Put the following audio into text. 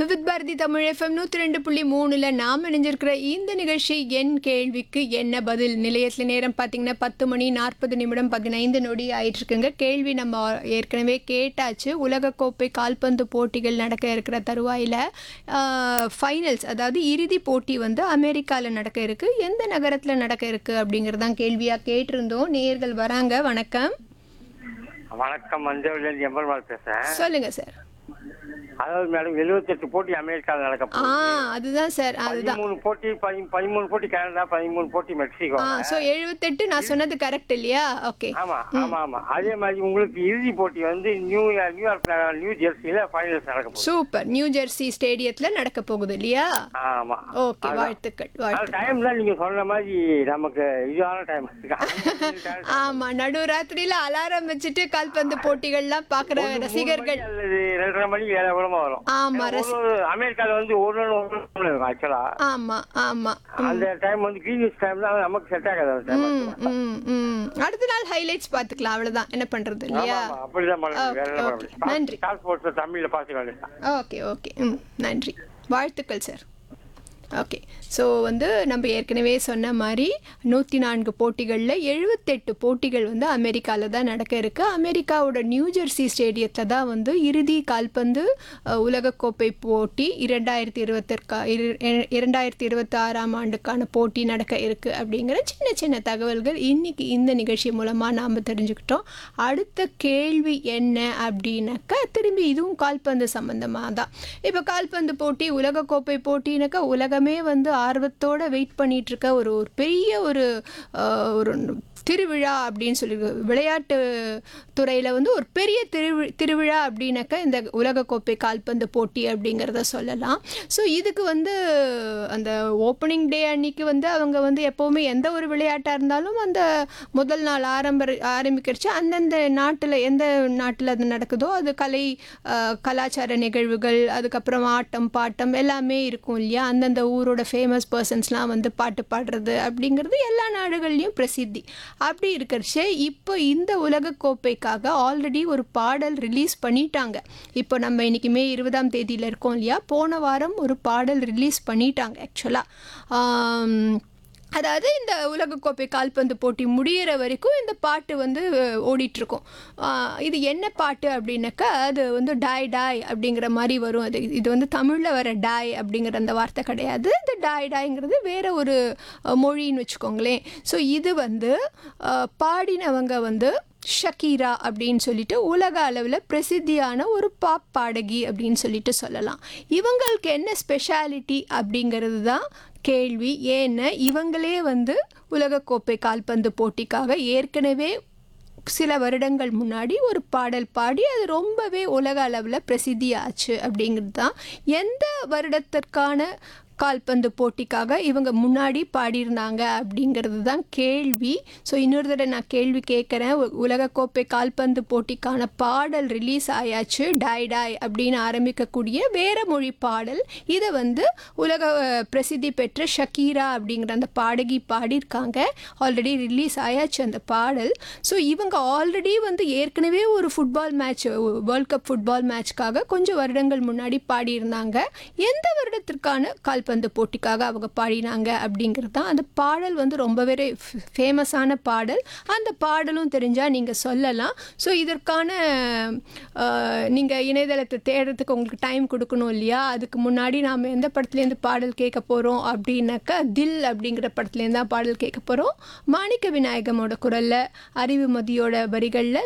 Vividh Bharathi Tamil FM நூற்றி ரெண்டு புள்ளி மூணில் நாம் இணைஞ்சிருக்கிற இந்த நிகழ்ச்சி என் கேள்விக்கு என்ன பதில் நிலையத்தில் நேரம் பார்த்தீங்கன்னா பத்து மணி நாற்பது நிமிடம் பதினைந்து நொடி ஆயிட்டுருக்குங்க கேள்வி நம்ம ஏற்கனவே கேட்டாச்சு உலகக்கோப்பை கால்பந்து போட்டிகள் நடக்க இருக்கிற தருவாயில் ஃபைனல்ஸ் அதாவது இறுதி போட்டி வந்து அமெரிக்காவில் நடக்க இருக்கு எந்த நகரத்தில் நடக்க இருக்கு அப்படிங்கிறதான் கேள்வியாக கேட்டிருந்தோம் நேயர்கள் வராங்க வணக்கம் வணக்கம் மஞ்சள்லேருந்து எம்பெருமாள் பேசுறேன் சொல்லுங்கள் சார் அதாவது மேடம் எழுபத்தெட்டு போட்டி அமெரிக்காவில் நடக்க ஆ போகுது அதுதான் சார் அதுதான் பதிமூணு போட்டி பதி- பதிமூணு போட்டி கனடா பதிமூணு போட்டி மெக்சிகோ ஆ ஸோ எழுபத்தெட்டு நான் சொன்னது கரெக்ட் இல்லையா ஓகே ஆமா ஆமா ஆமா அதே மாதிரி உங்களுக்கு இறுதி போட்டி வந்து நியூயார்க் நியூயார்க் நகரம், நியூ ஜெர்சியில ஃபைனல்ஸ் நடக்க போகுது சூப்பர் நியூ ஜெர்சி ஸ்டேடியத்தில் நடக்க போகுது இல்லையா ஆமா ஓகே வாழ்த்துக்கள் அது வாழ்த்துக்கள் டைம் தான் நீங்க சொன்ன மாதிரி நமக்கு இதுவான டைம் ஆமா நடு ராத்திரியில அலாரம் வச்சுட்டு கால்பந்து போட்டிகள்லாம் பார்க்குற ரசிகர்கள் அல்லது ரெண்டரை மணிக்கு ஏழை விடமா வரும் ஆமா ரசி ஒரு அமெரிக்கால வந்து ஒரு நாள் ஒரு நாள் இருக்கும் ஆக்சுவலா ஆமா ஆமா அந்த டைம் வந்து கிரீனிஷ் டைம் தான் நமக்கு செட் ஆகாது அந்த டைம் ம் ம் ம் அடுத்த நாள் ஹைலைட்ஸ் பார்த்துக்கலாம் அவ்வளவுதான் என்ன பண்றது இல்லையா ஆமா, அப்படிதான் பண்ண முடியும். வேற என்ன பண்ண ஓகே, முடியும்? நன்றி. ஸ்டார் ஸ்போர்ட்ஸ் தமிழ்ல பாத்துக்க வேண்டியதுதான். ஓகே ஓகே ம் நன்றி வாழ்த்துக்கள் சார் ஓகே ஸோ வந்து நம்ம ஏற்கனவே சொன்ன மாதிரி நூற்றி நான்கு போட்டிகளில் எழுபத்தெட்டு போட்டிகள் வந்து அமெரிக்காவில் தான் நடக்க இருக்குது அமெரிக்காவோட நியூ ஜெர்சி ஸ்டேடியத்தில் தான் வந்து இறுதி கால்பந்து அஹ், உலகக்கோப்பை போட்டி இரண்டாயிரத்தி இருபத்திற்கா இரு இர- இரண்டாயிரத்தி இருபத்தி ஆறாம் ஆண்டுக்கான போட்டி நடக்க இருக்குது அப்படிங்கிற சின்ன சின்ன தகவல்கள் இன்னைக்கு இந்த நிகழ்ச்சி மூலமாக நாம் தெரிஞ்சுக்கிட்டோம் அடுத்த கேள்வி என்ன அப்படின்னாக்கா திரும்பி இதுவும் கால்பந்து சம்பந்தமாக தான் இப்போ கால்பந்து போட்டி உலகக்கோப்பை போட்டினாக்கா உலகமே வந்து ஆர்வத்தோட வெயிட் பண்ணிட்டு இருக்க ஒரு ஒரு பெரிய ஒரு அஹ், ஒரு திருவிழா அப்படின்னு சொல்லி விளையாட்டு துறையில் வந்து ஒரு பெரிய திருவி திருவிழா அப்படின்னாக்கா இந்த உலகக்கோப்பை கால்பந்து போட்டி அப்படிங்கிறத சொல்லலாம் ஸோ இதுக்கு வந்து அந்த ஓப்பனிங் டே அன்னைக்கு வந்து அவங்க வந்து எப்போவுமே எந்த ஒரு விளையாட்டாக இருந்தாலும் அந்த முதல் நாள் ஆரம்ப ஆரம்பிக்கிறச்சு அந்தந்த நாட்டில் எந்த நாட்டில் அது நடக்குதோ அது கலை அஹ், கலாச்சார நிகழ்வுகள் அதுக்கப்புறம் ஆட்டம் பாட்டம் எல்லாமே இருக்கும் இல்லையா அந்தந்த ஊரோட ஃபேமஸ் பர்சன்ஸ்லாம் வந்து பாட்டு பாடுறது அப்படிங்கிறது எல்லா நாடுகள்லையும் பிரசித்தி அப்படி இருக்கிறச்சே இப்போ இந்த உலகக்கோப்பைக்காக ஆல்ரெடி ஒரு பாடல் ரிலீஸ் பண்ணிட்டாங்க இப்போ நம்ம இன்னைக்கு மே இருபதாம் தேதியில் இருக்கோம் இல்லையா போன வாரம் ஒரு பாடல் ரிலீஸ் பண்ணிட்டாங்க ஆக்சுவலாக அதாவது இந்த உலகக்கோப்பை கால்பந்து போட்டி முடியிற வரைக்கும் இந்த பாட்டு வந்து ஓடிட்டுருக்கும் இது என்ன பாட்டு அப்படின்னாக்கா அது வந்து டாய் டாய் அப்படிங்கிற மாதிரி வரும் அது இது வந்து தமிழில் வர டாய் அப்படிங்கிற அந்த வார்த்தை கிடையாது இந்த டாய் டாய்ங்கிறது வேற ஒரு அஹ், மொழின்னு வச்சுக்கோங்களேன் ஸோ இது வந்து அஹ், பாடினவங்க வந்து ஷக்கீரா அப்படின்னு சொல்லிட்டு உலக அளவில் பிரசித்தியான ஒரு பாப் பாடகி அப்படின்னு சொல்லிட்டு சொல்லலாம் இவங்களுக்கு என்ன ஸ்பெஷாலிட்டி அப்படிங்கிறது தான் கேள்வி ஏன்னா இவங்களே வந்து உலகக்கோப்பை கால்பந்து போட்டிக்காக ஏற்கனவே சில வருடங்கள் முன்னாடி ஒரு பாடல் பாடி அது ரொம்பவே உலக அளவில் பிரசித்தி ஆச்சு அப்படிங்கிறது தான் எந்த வருடத்திற்கான கால்பந்து போட்டிக்காக இவங்க முன்னாடி பாடியிருந்தாங்க அப்படிங்கிறது தான் கேள்வி ஸோ இன்னொரு தடவை நான் கேள்வி கேட்குறேன் உ- உலகக்கோப்பை கால்பந்து போட்டிக்கான பாடல் ரிலீஸ் ஆயாச்சு டாய் டாய் அப்படின்னு ஆரம்பிக்கக்கூடிய வேற மொழி பாடல் இதை வந்து உலக அஹ், பிரசித்தி பெற்ற ஷக்கீரா அப்படிங்கிற அந்த பாடகி பாடியிருக்காங்க ஆல்ரெடி ரிலீஸ் ஆயாச்சு அந்த பாடல் ஸோ இவங்க ஆல்ரெடி வந்து ஏற்கனவே ஒரு football match world cup football மேட்ச்க்காக கொஞ்சம் வருடங்கள் முன்னாடி பாடியிருந்தாங்க எந்த வருடத்திற்கான கால்பந்து போட்டிக்காக அவங்க பாடினாங்க அப்படிங்கிறது தான் அந்த பாடல் வந்து ரொம்பவே ஃபேமஸான பாடல் அந்த பாடலும் தெரிஞ்சால் நீங்கள் சொல்லலாம் ஸோ இதற்கான நீங்கள் இணையதளத்தை தேடுறதுக்கு உங்களுக்கு டைம் கொடுக்கணும் இல்லையா அதுக்கு முன்னாடி நாம் எந்த படத்துலேருந்து பாடல் கேட்க போகிறோம் அப்படின்னாக்கா தில் அப்படிங்கிற படத்துலேருந்து தான் பாடல் கேட்க போகிறோம் மாணிக்க விநாயகமோட குரலில் அறிவுமதியோட வரிகளில்